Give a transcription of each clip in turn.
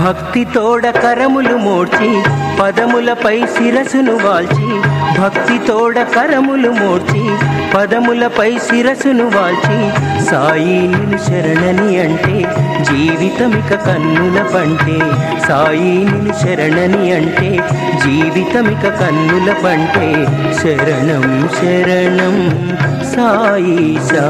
భక్తి తోడ కరములు మోడ్చి పదములపై శిరసును వాల్చి భక్తి తోడ కరములు మోడ్చి పదములపై శిరసును వాల్చి సాయి నిన్ను శరణని అంటే జీవితమిక కన్నుల పంటే సాయి నిన్ను శరణని అంటే జీవితమిక కన్నుల పంటే శరణం శరణం సాయి సా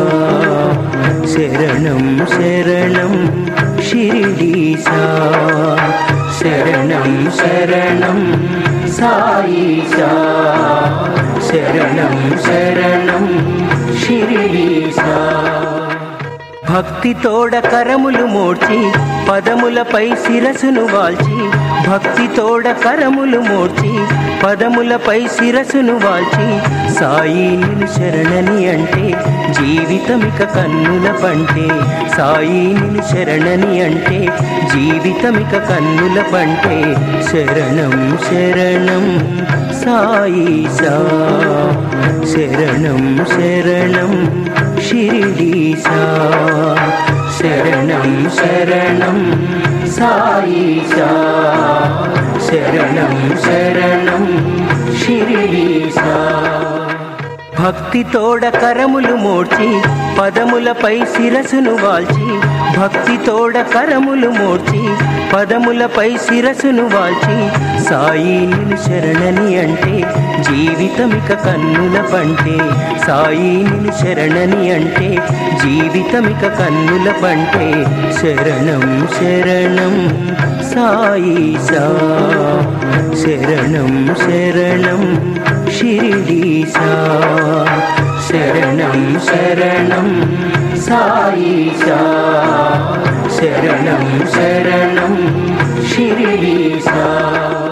శరణం శరణం షిరిడీసా శరణం శరణం సాయిషా శరణం శరణం షిరిడీసా భక్తి తోడ కరములు మోడ్చి పదములపై శిరసును వాల్చి భక్తి తోడ కరములు మోడ్చి పదములపై శిరసును వాల్చి సాయి నిన్ను శరణని అంటే జీవితమిక కన్నుల పంటే సాయి నిన్ను శరణని అంటే జీవితమిక కన్నుల పంటే శరణం శరణం సాయి సా శరణం శరణం షిరిడీసా శరణం శరణం సాయిషా శరణం శరణం షిరిడీసా భక్తి తోడ కరములు మోడ్చి పదములపై శిరసును వాల్చి భక్తి తోడ కరములు మోడ్చి పదములపై శిరసును వాల్చి సాయి నిన్ను శరణని అంటే జీవితమిక కన్నుల పంటే సాయి నిన్ను శరణని అంటే జీవితమిక కన్నుల పంటే శరణం శరణం సాయి సా శరణం శరణం షిరిడీసా శరణం శరణం సాయిషా శరణం శరణం షిరిడీసా